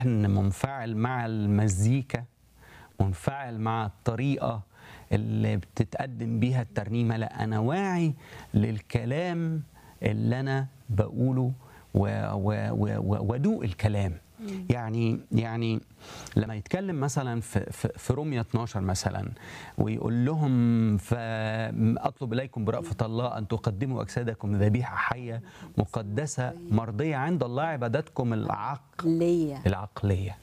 منفعل مع المزيكا منفعل مع الطريقة اللي بتتقدم بيها الترنيمة لا أنا واعي للكلام اللي أنا بقوله و- و- و- و- وادوق الكلام يعني يعني لما يتكلم مثلا في في, في رومية 12 مثلا ويقول لهم فاطلب اليكم برأفة الله ان تقدموا اجسادكم ذبيحه حيه مقدسه مرضيه عند الله عبادتكم العقل ليا العقليه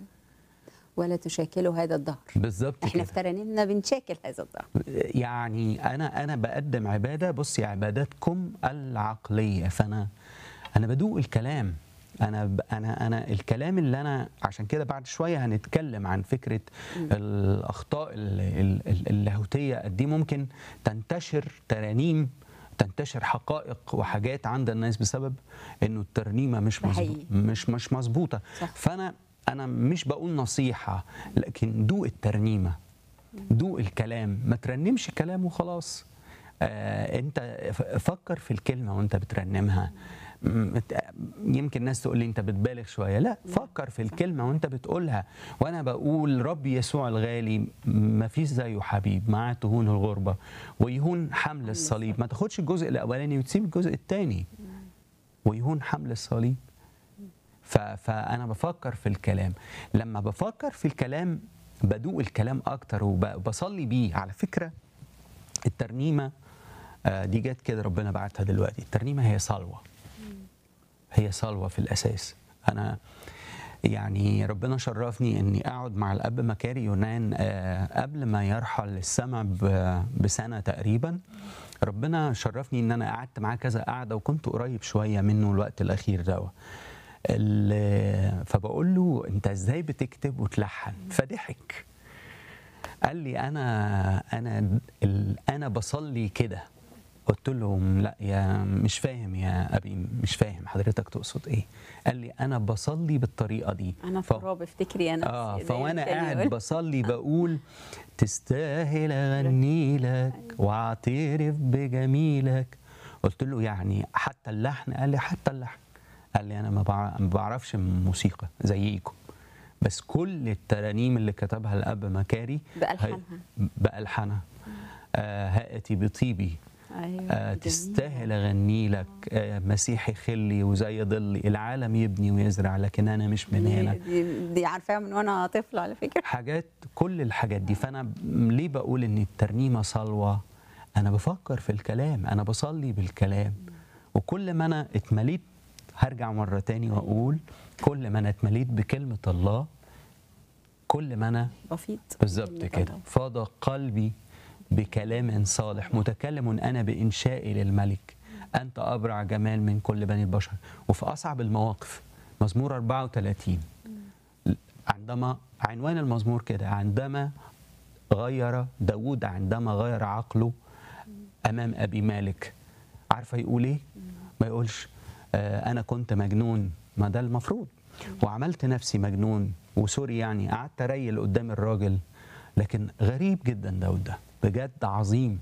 ولا تشاكلوا هذا الظهر بالظبط احنا كده في ترانيمنا بنشاكل هذا الظهر يعني انا انا بقدم عباده بصي عبادتكم العقليه فانا انا بدوق الكلام انا ب- انا انا الكلام اللي انا عشان كده بعد شويه هنتكلم عن فكره الاخطاء ال- ال- ال- اللاهوتيه قد دي ممكن تنتشر ترانيم تنتشر حقائق وحاجات عند الناس بسبب انه الترنيمه مش ده مظبوطه حقيقي. مش مش مظبوطه صح. فانا انا مش بقول نصيحه لكن دوق الترنيمه دوق الكلام ما ترنمش كلام وخلاص آه انت ف- فكر في الكلمه وانت بترنمها م- ت- يمكن ناس تقول لي انت بتبالغ شويه لا فكر في الكلمه وانت بتقولها وانا بقول رب يسوع الغالي ما فيش زيه حبيب معاه تهون الغربه ويهون حمل الصليب ما تاخدش الجزء الاولاني وتسيب الجزء الثاني ويهون حمل الصليب ف- فانا بفكر في الكلام لما بفكر في الكلام بدوق الكلام اكتر وبصلي بيه على فكره الترنيمه آه، دي جت كده ربنا بعتها دلوقتي الترنيمه هي صلوه هي صلوه في الاساس انا يعني ربنا شرفني اني اقعد مع الاب مكاري يونان آه، قبل ما يرحل السماء ب- بسنه تقريبا ربنا شرفني ان انا قعدت معاه كذا قعده وكنت قريب شويه منه الوقت الاخير ده ال- فبقول له انت ازاي بتكتب وتلحن فضحك قال لي انا انا ال- انا بصلي كده قلت له لا يا مش فاهم يا ابي مش فاهم حضرتك تقصد ايه قال لي انا بصلي بالطريقه دي انا ف- تراب افتكري انا اه زي فوانا ما كان قاعد يقول. بصلي بقول تستاهل اغني لك واعترف بجميلك قلت له يعني حتى اللحن قال لي حتى اللحن قال لي انا ما بع- ما بعرفش موسيقى زيكم بس كل الترانيم اللي كتبها الاب مكاري بألحانها. هي- بألحانها آه هاتي بطيبي ايوه آه جميل. تستاهل اغني لك آه مسيحي خلي وزي ضلي العالم يبني ويزرع لكن انا مش من هنا دي, دي, دي عارفاها من وانا طفله على فكره حاجات كل الحاجات دي فانا ب- ليه بقول ان الترنيمه صلوه انا بفكر في الكلام انا بصلي بالكلام وكل ما انا اتمليت هرجع مره تاني واقول كل ما انا اتمليت بكلمه الله كل ما انا بسيط بالظبط كلمة كده الله. فاض قلبي بكلام صالح متكلم انا بانشائي للملك انت ابرع جمال من كل بني البشر وفي اصعب المواقف مزمور 34 عندما عنوان المزمور كده عندما غير داود عندما غير عقله امام ابي مالك عارفه يقول ايه ما يقولش آه انا كنت مجنون ما ده المفروض وعملت نفسي مجنون وسوري يعني قعدت اريل قدام الراجل لكن غريب جدا داود ده بجد عظيم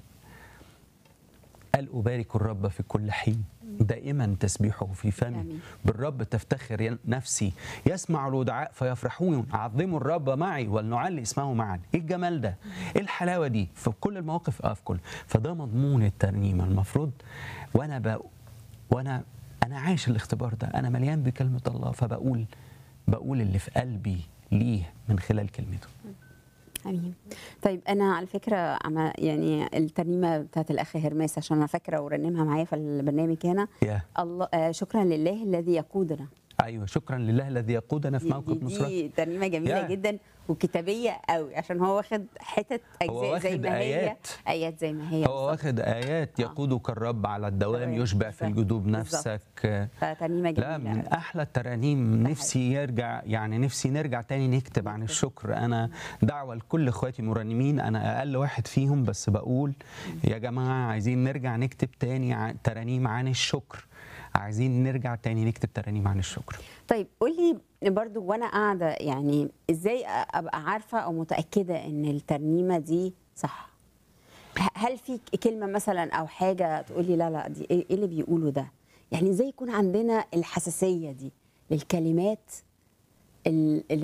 قال أبارك الرب في كل حين دائما تسبيحه في فمي آمين. بالرب تفتخر نفسي يسمع الودعاء فيفرحون عظموا الرب معي ولنعلي اسمه معا ايه الجمال ده ايه الحلاوه دي في كل المواقف اه في كل فده مضمون الترنيمه المفروض وانا ب... وانا انا عايش الاختبار ده انا مليان بكلمه الله فبقول بقول اللي في قلبي ليه من خلال كلمته امين طيب انا على فكره عم يعني الترنيمه بتاعت الاخ هرماس عشان انا فاكره ورنمها معايا في البرنامج هنا يا الله آه شكرا لله الذي يقودنا ايوه شكرا لله الذي يقودنا في دي, موقف دي, نصرته دي ترنيمه جميله يا. جدا وكتابيه قوي عشان هو واخد حتت هو اجزاء زي واخد ما آيات. هي ايات زي ما هي هو بالظبط. واخد ايات يقودك الرب على الدوام دوام. يشبع في بالظبط. الجدوب بالظبط. نفسك فترنيمه جميله لا من قوي. احلى الترانيم نفسي يرجع يعني نفسي نرجع تاني نكتب عن الشكر انا دعوه لكل اخواتي مرنمين انا اقل واحد فيهم بس بقول يا جماعه عايزين نرجع نكتب تاني عن- ترانيم عن الشكر عايزين نرجع تاني نكتب ترانيم عن الشكر طيب قولي برضو وانا قاعده يعني ازاي أ- ابقى عارفه او متاكده ان الترنيمه دي صح ه- هل في ك- كلمه مثلا او حاجه تقولي لا لا دي ايه إيه اللي بيقولوا ده يعني ازاي يكون عندنا الحساسيه دي للكلمات ال-